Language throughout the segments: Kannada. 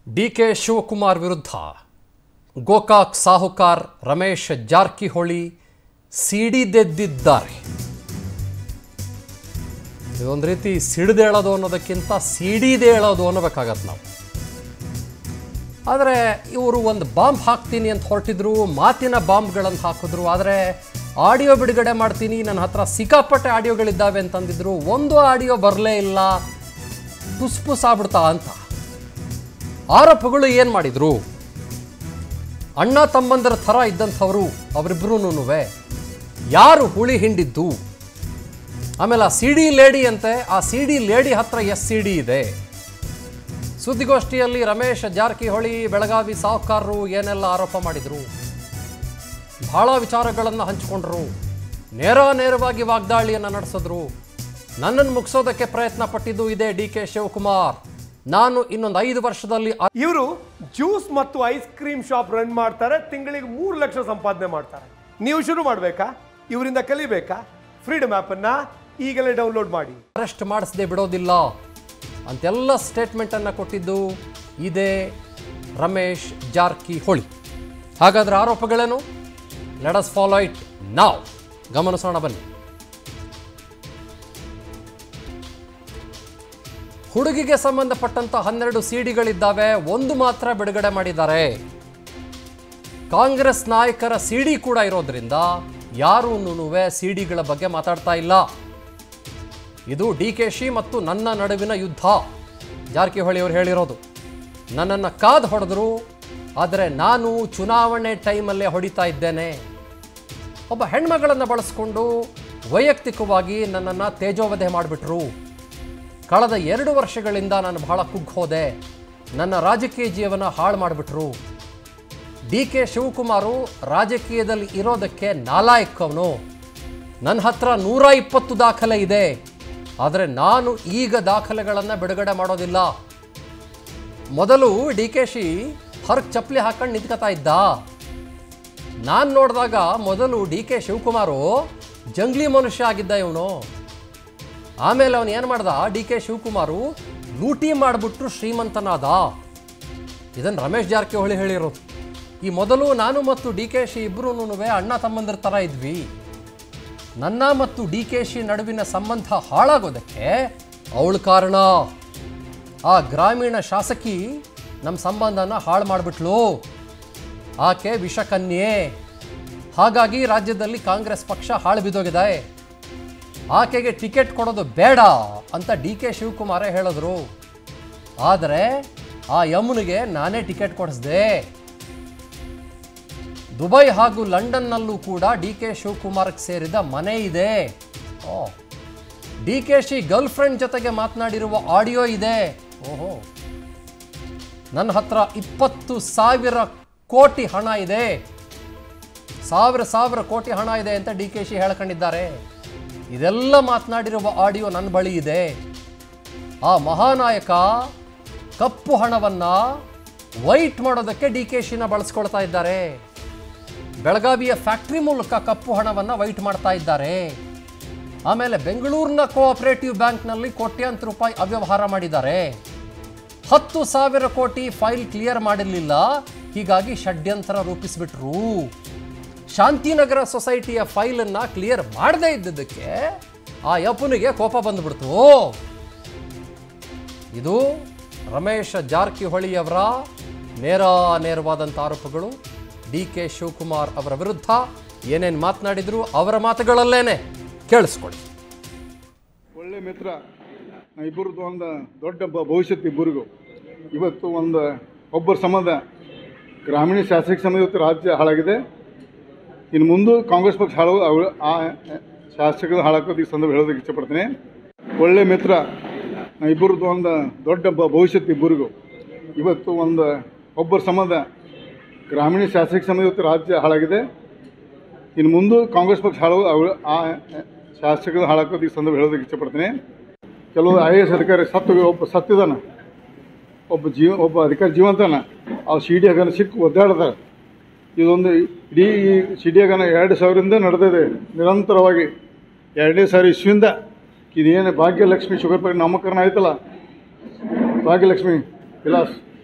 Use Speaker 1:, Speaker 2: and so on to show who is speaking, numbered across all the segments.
Speaker 1: ಡಿ ಕೆ ಶಿವಕುಮಾರ್ ವಿರುದ್ಧ ಗೋಕಾಕ್ ಸಾಹುಕಾರ್ ರಮೇಶ್ ಜಾರಕಿಹೊಳಿ ಸಿಡಿದೆದ್ದಿದ್ದಾರೆ ಇದೊಂದು ರೀತಿ ಸಿಡಿದೇಳೋದು ಅನ್ನೋದಕ್ಕಿಂತ ಸಿಡಿದೇಳೋದು ಅನ್ನಬೇಕಾಗತ್ತೆ ನಾವು ಆದರೆ ಇವರು ಒಂದು ಬಾಂಬ್ ಹಾಕ್ತೀನಿ ಅಂತ ಹೊರಟಿದ್ರು ಮಾತಿನ ಬಾಂಬ್ಗಳನ್ನು ಹಾಕಿದ್ರು ಆದರೆ ಆಡಿಯೋ ಬಿಡುಗಡೆ ಮಾಡ್ತೀನಿ ನನ್ನ ಹತ್ರ ಸಿಕ್ಕಾಪಟ್ಟೆ ಆಡಿಯೋಗಳಿದ್ದಾವೆ ಅಂತಂದಿದ್ರು ಒಂದು ಆಡಿಯೋ ಬರಲೇ ಇಲ್ಲ ಪುಸ್ ಪುಸ್ ಆಗ್ಬಿಡ್ತಾ ಅಂತ ಆರೋಪಗಳು ಏನು ಮಾಡಿದ್ರು ಅಣ್ಣ ತಮ್ಮಂದರ ಥರ ಇದ್ದಂಥವರು ಅವರಿಬ್ಬರೂ ಯಾರು ಹುಳಿ ಹಿಂಡಿದ್ದು ಆಮೇಲೆ ಆ ಸಿ ಡಿ ಲೇಡಿ ಅಂತೆ ಆ ಸಿ ಡಿ ಲೇಡಿ ಹತ್ರ ಎಸ್ ಸಿ ಡಿ ಇದೆ ಸುದ್ದಿಗೋಷ್ಠಿಯಲ್ಲಿ ರಮೇಶ್ ಜಾರಕಿಹೊಳಿ ಬೆಳಗಾವಿ ಸಾಹುಕಾರರು ಏನೆಲ್ಲ ಆರೋಪ ಮಾಡಿದರು ಬಹಳ ವಿಚಾರಗಳನ್ನು ಹಂಚಿಕೊಂಡ್ರು ನೇರ ನೇರವಾಗಿ ವಾಗ್ದಾಳಿಯನ್ನು ನಡೆಸಿದ್ರು ನನ್ನನ್ನು ಮುಗಿಸೋದಕ್ಕೆ ಪ್ರಯತ್ನ ಪಟ್ಟಿದ್ದು ಇದೆ ಡಿ ಕೆ ಶಿವಕುಮಾರ್ ನಾನು ಇನ್ನೊಂದು ಐದು ವರ್ಷದಲ್ಲಿ ಅ-
Speaker 2: ಇವರು ಜ್ಯೂಸ್ ಮತ್ತು ಐಸ್ ಕ್ರೀಮ್ ಶಾಪ್ ರನ್ ಮಾಡ್ತಾರೆ ತಿಂಗಳಿಗೆ ಮೂರು ಲಕ್ಷ ಸಂಪಾದನೆ ಮಾಡ್ತಾರೆ ನೀವು ಶುರು ಮಾಡಬೇಕಾ ಇವರಿಂದ ಕಲಿಬೇಕಾ ಫ್ರೀಡಮ್ ಆ್ಯಪನ್ನು ಈಗಲೇ ಡೌನ್ಲೋಡ್ ಮಾಡಿ
Speaker 1: ಅರೆಸ್ಟ್ ಮಾಡಿಸದೆ ಬಿಡೋದಿಲ್ಲ ಅಂತೆಲ್ಲ ಸ್ಟೇಟ್ಮೆಂಟನ್ನು ಕೊಟ್ಟಿದ್ದು ಇದೇ ರಮೇಶ್ ಜಾರಕಿಹೊಳಿ ಹಾಗಾದ್ರೆ ಆರೋಪಗಳೇನು ಲೆಡಸ್ ಫಾಲೋ ಇಟ್ ನಾವ್ ಗಮನಿಸೋಣ ಬನ್ನಿ ಹುಡುಗಿಗೆ ಸಂಬಂಧಪಟ್ಟಂತ ಹನ್ನೆರಡು ಸಿಡಿಗಳಿದ್ದಾವೆ ಒಂದು ಮಾತ್ರ ಬಿಡುಗಡೆ ಮಾಡಿದ್ದಾರೆ ಕಾಂಗ್ರೆಸ್ ನಾಯಕರ ಸಿಡಿ ಕೂಡ ಇರೋದ್ರಿಂದ ಯಾರೂ ಸಿಡಿಗಳ ಬಗ್ಗೆ ಮಾತಾಡ್ತಾ ಇಲ್ಲ ಇದು ಡಿ ಕೆ ಶಿ ಮತ್ತು ನನ್ನ ನಡುವಿನ ಯುದ್ಧ ಜಾರಕಿಹೊಳಿ ಅವರು ಹೇಳಿರೋದು ನನ್ನನ್ನು ಕಾದು ಹೊಡೆದ್ರು ಆದರೆ ನಾನು ಚುನಾವಣೆ ಟೈಮಲ್ಲೇ ಹೊಡಿತಾ ಇದ್ದೇನೆ ಒಬ್ಬ ಹೆಣ್ಮಗಳನ್ನು ಬಳಸ್ಕೊಂಡು ವೈಯಕ್ತಿಕವಾಗಿ ನನ್ನನ್ನು ತೇಜೋವಧೆ ಮಾಡಿಬಿಟ್ರು ಕಳೆದ ಎರಡು ವರ್ಷಗಳಿಂದ ನಾನು ಬಹಳ ಕುಗ್ಗೋದೆ ನನ್ನ ರಾಜಕೀಯ ಜೀವನ ಹಾಳು ಮಾಡಿಬಿಟ್ರು ಡಿ ಕೆ ಶಿವಕುಮಾರು ರಾಜಕೀಯದಲ್ಲಿ ಇರೋದಕ್ಕೆ ನಾಲಾಯಕ್ಕವನು ನನ್ನ ಹತ್ರ ನೂರ ಇಪ್ಪತ್ತು ದಾಖಲೆ ಇದೆ ಆದರೆ ನಾನು ಈಗ ದಾಖಲೆಗಳನ್ನು ಬಿಡುಗಡೆ ಮಾಡೋದಿಲ್ಲ ಮೊದಲು ಡಿ ಕೆ ಶಿ ಹೊರಗೆ ಚಪ್ಪಲಿ ಹಾಕೊಂಡು ನಿಂತ್ಕೊತಾ ಇದ್ದ ನಾನು ನೋಡಿದಾಗ ಮೊದಲು ಡಿ ಕೆ ಶಿವಕುಮಾರು ಜಂಗ್ಲಿ ಮನುಷ್ಯ ಆಗಿದ್ದ ಇವನು ಆಮೇಲೆ ಅವನು ಏನು ಮಾಡ್ದ ಡಿ ಕೆ ಶಿವಕುಮಾರು ಲೂಟಿ ಮಾಡಿಬಿಟ್ಟು ಶ್ರೀಮಂತನಾದ ಇದನ್ನು ರಮೇಶ್ ಜಾರಕಿಹೊಳಿ ಹೇಳಿರೋದು ಈ ಮೊದಲು ನಾನು ಮತ್ತು ಡಿ ಕೆ ಶಿ ಇಬ್ಬರೂ ಅಣ್ಣ ತಮ್ಮಂದಿರ ಥರ ಇದ್ವಿ ನನ್ನ ಮತ್ತು ಡಿ ಕೆ ಶಿ ನಡುವಿನ ಸಂಬಂಧ ಹಾಳಾಗೋದಕ್ಕೆ ಅವಳು ಕಾರಣ ಆ ಗ್ರಾಮೀಣ ಶಾಸಕಿ ನಮ್ಮ ಸಂಬಂಧನ ಹಾಳು ಮಾಡಿಬಿಟ್ಲು ಆಕೆ ವಿಷಕನ್ಯೆ ಹಾಗಾಗಿ ರಾಜ್ಯದಲ್ಲಿ ಕಾಂಗ್ರೆಸ್ ಪಕ್ಷ ಹಾಳು ಬಿದ್ದೋಗಿದೆ ಆಕೆಗೆ ಟಿಕೆಟ್ ಕೊಡೋದು ಬೇಡ ಅಂತ ಡಿ ಕೆ ಶಿವಕುಮಾರೇ ಹೇಳಿದ್ರು ಆದರೆ ಆ ಯಮುನಿಗೆ ನಾನೇ ಟಿಕೆಟ್ ಕೊಡಿಸ್ದೆ ದುಬೈ ಹಾಗೂ ಲಂಡನ್ನಲ್ಲೂ ಕೂಡ ಡಿ ಕೆ ಶಿವಕುಮಾರ್ಗೆ ಸೇರಿದ ಮನೆ ಇದೆ ಓ ಡಿ ಕೆ ಶಿ ಗರ್ಲ್ ಫ್ರೆಂಡ್ ಜೊತೆಗೆ ಮಾತನಾಡಿರುವ ಆಡಿಯೋ ಇದೆ ಓಹೋ ನನ್ನ ಹತ್ರ ಇಪ್ಪತ್ತು ಸಾವಿರ ಕೋಟಿ ಹಣ ಇದೆ ಸಾವಿರ ಸಾವಿರ ಕೋಟಿ ಹಣ ಇದೆ ಅಂತ ಡಿ ಕೆ ಶಿ ಹೇಳ್ಕೊಂಡಿದ್ದಾರೆ ಇದೆಲ್ಲ ಮಾತನಾಡಿರುವ ಆಡಿಯೋ ನನ್ನ ಬಳಿ ಇದೆ ಆ ಮಹಾನಾಯಕ ಕಪ್ಪು ಹಣವನ್ನ ವೈಟ್ ಮಾಡೋದಕ್ಕೆ ಡಿ ಕೆ ಶಿನ ಬಳಸ್ಕೊಳ್ತಾ ಇದ್ದಾರೆ ಬೆಳಗಾವಿಯ ಫ್ಯಾಕ್ಟ್ರಿ ಮೂಲಕ ಕಪ್ಪು ಹಣವನ್ನು ವೈಟ್ ಮಾಡ್ತಾ ಇದ್ದಾರೆ ಆಮೇಲೆ ಬೆಂಗಳೂರಿನ ಕೋಆಪರೇಟಿವ್ ಬ್ಯಾಂಕ್ನಲ್ಲಿ ಕೋಟ್ಯಾಂತರ ರೂಪಾಯಿ ಅವ್ಯವಹಾರ ಮಾಡಿದ್ದಾರೆ ಹತ್ತು ಸಾವಿರ ಕೋಟಿ ಫೈಲ್ ಕ್ಲಿಯರ್ ಮಾಡಿರಲಿಲ್ಲ ಹೀಗಾಗಿ ಷಡ್ಯಂತರ ರೂಪಿಸಿಬಿಟ್ರು ಶಾಂತಿನಗರ ಸೊಸೈಟಿಯ ಫೈಲನ್ನು ಕ್ಲಿಯರ್ ಮಾಡದೇ ಇದ್ದಿದ್ದಕ್ಕೆ ಆ ಯಪ್ಪನಿಗೆ ಕೋಪ ಬಂದ್ಬಿಡ್ತು ಇದು ರಮೇಶ್ ಜಾರಕಿಹೊಳಿಯವರ ನೇರ ನೇರವಾದಂಥ ಆರೋಪಗಳು ಡಿ ಕೆ ಶಿವಕುಮಾರ್ ಅವರ ವಿರುದ್ಧ ಏನೇನು ಮಾತನಾಡಿದ್ರು ಅವರ ಮಾತುಗಳಲ್ಲೇನೆ ಕೇಳಿಸ್ಕೊಳ್ಳಿ
Speaker 3: ಒಳ್ಳೆ ಮಿತ್ರ ಇಬ್ಬರದ್ದು ಒಂದು ದೊಡ್ಡ ಬ- ಭವಿಷ್ಯತ್ತು ಇಬ್ಬರಿಗೂ ಇವತ್ತು ಒಂದು ಒಬ್ಬರ ಸಂಬಂಧ ಗ್ರಾಮೀಣ ಶಾಸಕ ಸಂಬಂಧ ಇವತ್ತು ರಾಜ್ಯ ಹಾಳಾಗಿದೆ ಇನ್ನು ಮುಂದೆ ಕಾಂಗ್ರೆಸ್ ಪಕ್ಷ ಹಾಳು ಅವ್ರು ಆ ಶಾಸಕರು ಹಾಳಾಕೋದು ಈ ಸಂದರ್ಭ ಹೇಳೋದಕ್ಕೆ ಇಷ್ಟಪಡ್ತೀನಿ ಒಳ್ಳೆ ಮಿತ್ರ ಇಬ್ಬರದ್ದು ಒಂದು ದೊಡ್ಡ ಬ- ಭವಿಷ್ಯತ್ತು ಇಬ್ಬರಿಗೂ ಇವತ್ತು ಒಂದು ಒಬ್ಬರ ಸಂಬಂಧ ಗ್ರಾಮೀಣ ಶಾಸಕ ಸಂಬಂಧ ಇವತ್ತು ರಾಜ್ಯ ಹಾಳಾಗಿದೆ ಇನ್ನು ಮುಂದೆ ಕಾಂಗ್ರೆಸ್ ಪಕ್ಷ ಹಾಳು ಅವ್ರು ಆ ಶಾಸಕರು ಹಾಳಾಕೋದು ಈ ಸಂದರ್ಭ ಹೇಳೋದಕ್ಕೆ ಇಷ್ಟಪಡ್ತೀನಿ ಕೆಲವು ಐ ಎ ಎಸ್ ಅಧಿಕಾರಿ ಸತ್ತು ಒಬ್ಬ ಸತ್ತಿದಾನ ಒಬ್ಬ ಜೀವ ಒಬ್ಬ ಅಧಿಕಾರಿ ಜೀವಂತನ ಆ ಸಿ ಡಿ ಹಗನ ಸಿಕ್ಕು ಒದ್ದಾಡ್ತಾರೆ ಇದೊಂದು ಇಡೀ ಸಿ ಡಿ ಹಗನ ಎರಡು ಸಾವಿರದಿಂದ ನಡೆದಿದೆ ನಿರಂತರವಾಗಿ ಎರಡನೇ ಸಾವಿರ ಇಸ್ವಿಯಿಂದ ಇದೇನು ಭಾಗ್ಯಲಕ್ಷ್ಮಿ ಶುಗರ್ ಫ್ಯಾಕ್ಟ್ರಿ ನಾಮಕರಣ ಆಯ್ತಲ್ಲ ಭಾಗ್ಯಲಕ್ಷ್ಮಿ ವಿಲಾಸ್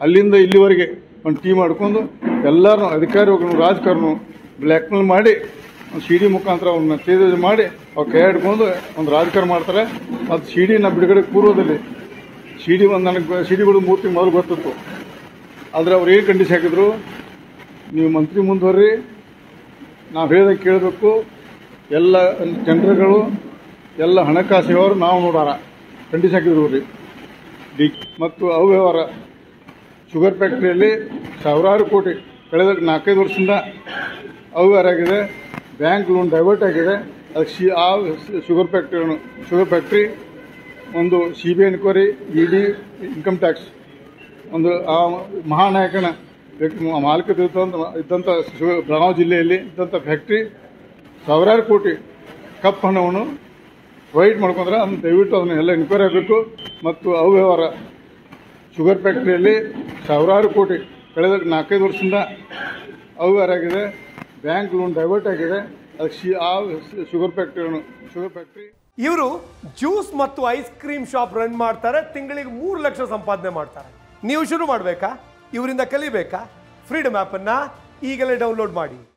Speaker 3: ಅಲ್ಲಿಂದ ಇಲ್ಲಿವರೆಗೆ ಒಂದು ಟೀಮ್ ಮಾಡ್ಕೊಂಡು ಎಲ್ಲರೂ ಅಧಿಕಾರಿಗಳು ರಾಜಕಾರಣ ಬ್ಲ್ಯಾಕ್ಮೇಲ್ ಮಾಡಿ ಒಂದು ಸಿ ಡಿ ಮುಖಾಂತರ ಅವ್ರನ್ನ ಚೇಂಜ್ ಮಾಡಿ ಅವ್ರು ಕೈ ಹಿಡ್ಕೊಂಡು ಒಂದು ರಾಜಕಾರಣ ಮಾಡ್ತಾರೆ ಮತ್ತು ಸಿ ಡಿನ ಬಿಡುಗಡೆ ಪೂರ್ವದಲ್ಲಿ ಸಿ ಡಿ ಒಂದು ನನಗೆ ಸಿ ಡಿಗಳು ಮೂರು ತಿಂಗಳು ಮೊದಲು ಗೊತ್ತಿತ್ತು ಆದರೆ ಅವ್ರು ಏನು ಕಂಡೀಷನ್ ಹಾಕಿದ್ರು ನೀವು ಮಂತ್ರಿ ಮುಂದುವರ್ರಿ ನಾವು ಹೇಳಿದಾಗ ಕೇಳಬೇಕು ಎಲ್ಲ ಜನರುಗಳು ಎಲ್ಲ ಹಣಕಾಸು ವ್ಯವಹಾರ ನಾವು ನೋಡಾರ ಕಂಡೀಷನ್ ಹಾಕಿದ್ರು ರೀ ಡಿ ಮತ್ತು ಅವ್ಯವಹಾರ ಶುಗರ್ ಫ್ಯಾಕ್ಟ್ರಿಯಲ್ಲಿ ಸಾವಿರಾರು ಕೋಟಿ ಕಳೆದ ನಾಲ್ಕೈದು ವರ್ಷದಿಂದ ಅವ್ಯವಹಾರ ಆಗಿದೆ ಬ್ಯಾಂಕ್ ಲೋನ್ ಡೈವರ್ಟ್ ಆಗಿದೆ ಅದಕ್ಕೆ ಶಿ ಆ ಶುಗರ್ ಫ್ಯಾಕ್ಟ್ರಿ ಶುಗರ್ ಫ್ಯಾಕ್ಟ್ರಿ ಒಂದು C B I enquiry E D income tax ಒಂದು ಆ ಮಹಾನಾಯಕನ ವ್ಯಕ್ತಿ ಮಾಲೀಕತ್ವ ಇದ್ದಂಥ ಇದ್ದಂಥ ಶುಗರ್ ಬೆಳಗಾವಿ ಜಿಲ್ಲೆಯಲ್ಲಿ ಇದ್ದಂಥ ಫ್ಯಾಕ್ಟ್ರಿ ಸಾವಿರಾರು ಕೋಟಿ ಕಪ್ಪು ಹಣವನ್ನು ವೈಟ್ ಮಾಡ್ಕೊಂಡ್ರೆ ಅದನ್ನು ದಯವಿಟ್ಟು ಅದನ್ನ ಎಲ್ಲ ಎನ್ಕ್ವೈರಿ ಆಗಬೇಕು ಮತ್ತು ಅವ್ಯವಹಾರ ಶುಗರ್ ಫ್ಯಾಕ್ಟ್ರಿಯಲ್ಲಿ ಸಾವಿರಾರು ಕೋಟಿ ಕಳೆದ ನಾಲ್ಕೈದು ವರ್ಷದಿಂದ ಅವ್ಯವಹಾರ ಆಗಿದೆ ಬ್ಯಾಂಕ್ ಲೋನ್ ಡೈವರ್ಟ್ ಆಗಿದೆ ಅದಕ್ಕೆ ಶಿ ಆ ಶುಗರ್ ಫ್ಯಾಕ್ಟ್ರಿ ಶುಗರ್ ಫ್ಯಾಕ್ಟ್ರಿ
Speaker 2: ಇವರು ಜ್ಯೂಸ್ ಮತ್ತು ಐಸ್ ಕ್ರೀಮ್ ಶಾಪ್ ರನ್ ಮಾಡ್ತಾರೆ ತಿಂಗಳಿಗೆ ಮೂರು ಲಕ್ಷ ಸಂಪಾದನೆ ಮಾಡ್ತಾರೆ ನೀವು ಶುರು ಮಾಡಬೇಕಾ ಇವರಿಂದ ಕಲಿಬೇಕಾ ಫ್ರೀಡಮ್ ಆ್ಯಪನ್ನು ಈಗಲೇ ಡೌನ್ಲೋಡ್ ಮಾಡಿ